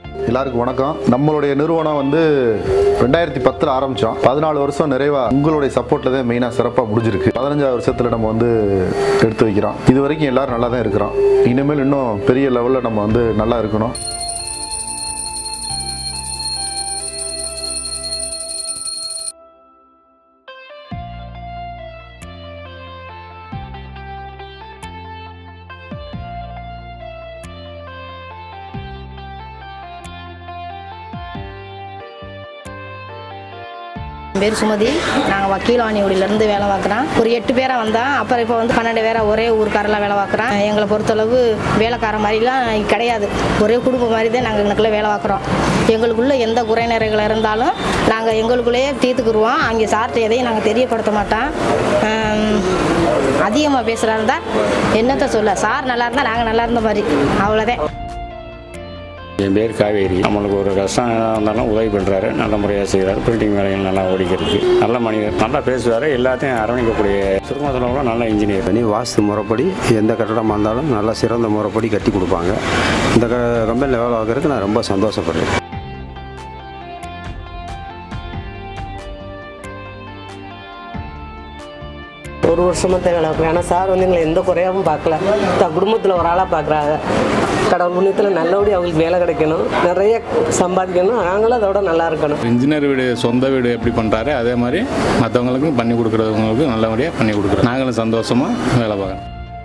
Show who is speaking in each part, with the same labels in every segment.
Speaker 1: எல்லாருக்கும் வணக்கம் நம்மளுடைய நிறுவனம் வந்து ரெண்டாயிரத்தி பத்தில் ஆரம்பித்தோம் பதினாலு வருஷம் நிறைவா உங்களுடைய சப்போர்ட்டில் தான் மெயினாக சிறப்பாக முடிஞ்சிருக்கு பதினஞ்சாவது வருஷத்தில் நம்ம வந்து எடுத்து வைக்கிறோம் இது வரைக்கும் எல்லாரும் நல்லா தான் இருக்கிறோம் இனிமேல் இன்னும் பெரிய லெவலில் நம்ம வந்து நல்லா இருக்கணும்
Speaker 2: என் பேர் சுமதி நாங்கள் வக்கீலாணியோடியிலேருந்து வேலை பார்க்குறோம் ஒரு எட்டு பேரை வந்தோம் அப்புறம் இப்போ வந்து பன்னெண்டு பேரை ஒரே ஊருக்காரெல்லாம் வேலை பார்க்குறோம் எங்களை பொறுத்தளவு வேலைக்கார மாதிரிலாம் கிடையாது ஒரே குடும்பம் மாதிரி தான் நாங்கள் எனக்குள்ளே வேலை பார்க்குறோம் எங்களுக்குள்ள எந்த குறைநிறைகள் இருந்தாலும் நாங்கள் எங்களுக்குள்ளேயே தீர்த்துக்குருவோம் அங்கே சார்ட்ட எதையும் நாங்கள் தெரியப்படுத்த மாட்டோம் அதிகமாக பேசுகிறா இருந்தால் என்னத்தை சொல்ல சார் நல்லா இருந்தால் நாங்கள் நல்லா இருந்த மாதிரி அவ்வளோதான்
Speaker 3: என் பேர் காவேரி நம்மளுக்கு ஒரு கஷ்டம் எதா இருந்தாலும் உதவி பண்ணுறாரு நல்ல முறையாக செய்கிறாரு பில்டிங் வேலைகள் நல்லா ஓடிக்கிறதுக்கு நல்ல மனிதர் நல்லா பேசுவார் எல்லாத்தையும் அரவணைக்கக்கூடிய சுருக்கத்தில் கூட நல்ல இன்ஜினியர்
Speaker 4: பண்ணி வாஸ்து முறைப்படி எந்த கட்டடமாக இருந்தாலும் நல்லா சிறந்த முறைப்படி கட்டி கொடுப்பாங்க இந்த க கம்பெனியில் வேலை பார்க்கறதுக்கு நான் ரொம்ப சந்தோஷப்படுறேன்
Speaker 5: ஒரு வருஷமாக தான் வேலை பார்க்குறேன் ஆனால் சார் வந்து எங்களை எந்த குறையாகவும் பார்க்கல தான் குடும்பத்தில் ஒரு ஆளாக பார்க்குறாங்க கடவுள் புண்ணியத்தில் நல்லபடி அவங்களுக்கு வேலை கிடைக்கணும் நிறைய சம்பாதிக்கணும் நாங்களும் அதோட நல்லா இருக்கணும்
Speaker 6: இன்ஜினியர் வீடு சொந்த வீடு எப்படி பண்ணுறாரு அதே மாதிரி மற்றவங்களுக்கும் பண்ணி கொடுக்குறவங்களுக்கும் நல்லபடியாக பண்ணி கொடுக்குறோம் நாங்களும் சந்தோஷமாக வேலை பார்க்குறோம்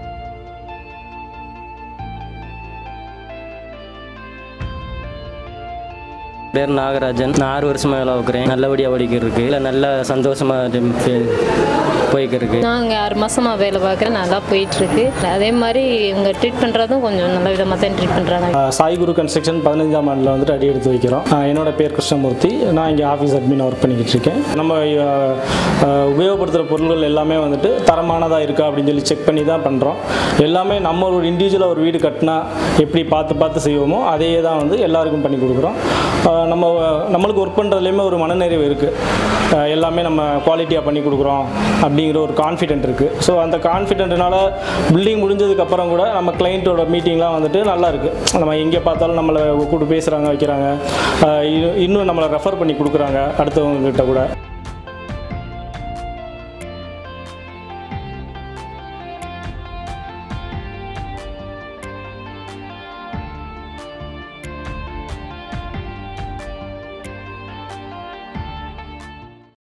Speaker 7: பேர் நாகராஜன் நான் ஆறு வருஷமாக வேலை பார்க்குறேன் நல்லபடியாக ஓடிக்கிருக்கு இல்லை நல்ல சந்தோஷமாக போய்க்கிருக்கு
Speaker 8: நான் இங்கே ஆறு மாதமாக வேலை பார்க்குறேன் நல்லா போயிட்டுருக்கு அதே மாதிரி இவங்க ட்ரீட் பண்ணுறதும் கொஞ்சம் நல்ல விதமாக தான் ட்ரீட் பண்ணுறாங்க
Speaker 9: சாய் குரு கன்ஸ்ட்ரக்ஷன் பதினஞ்சாம் ஆண்டில் வந்துட்டு அடி எடுத்து வைக்கிறோம் ஆஹ் என்னோட பேர் கிருஷ்ணமூர்த்தி நான் இங்கே ஆஃபீஸ் அட்மின் ஒர்க் பண்ணிக்கிட்டு இருக்கேன் நம்ம ஆஹ், ஆஹ், உபயோகப்படுத்துகிற பொருட்கள் எல்லாமே வந்துட்டு தரமானதாக இருக்கா அப்படின்னு சொல்லி செக் பண்ணி தான் பண்ணுறோம் எல்லாமே நம்ம ஒரு இண்டிவிஜுவலாக ஒரு வீடு கட்டினா எப்படி பார்த்து பார்த்து செய்வோமோ அதே தான் வந்து எல்லாருக்கும் பண்ணி கொடுக்குறோம் ஆஹ், நம்ம நம்மளுக்கு ஒர்க் பண்ணுறதுலேயுமே ஒரு மனநிறைவு இருக்குது எல்லாமே நம்ம குவாலிட்டியாக பண்ணி கொடுக்குறோம் அப்படிங்கிற ஒரு கான்ஃபிடென்ட் இருக்குது ஸோ அந்த கான்ஃபிடென்ட்னால பில்டிங் முடிஞ்சதுக்கப்புறம் கூட நம்ம கிளைண்ட்டோட மீட்டிங்லாம் வந்துட்டு நல்லா இருக்குது நம்ம எங்கே பார்த்தாலும் நம்மளை கூப்பிட்டு பேசுகிறாங்க வைக்கிறாங்க ஆஹ் இ- இன்னும் நம்மளை ரெஃபர் பண்ணி கொடுக்குறாங்க அடுத்தவங்க கிட்ட கூட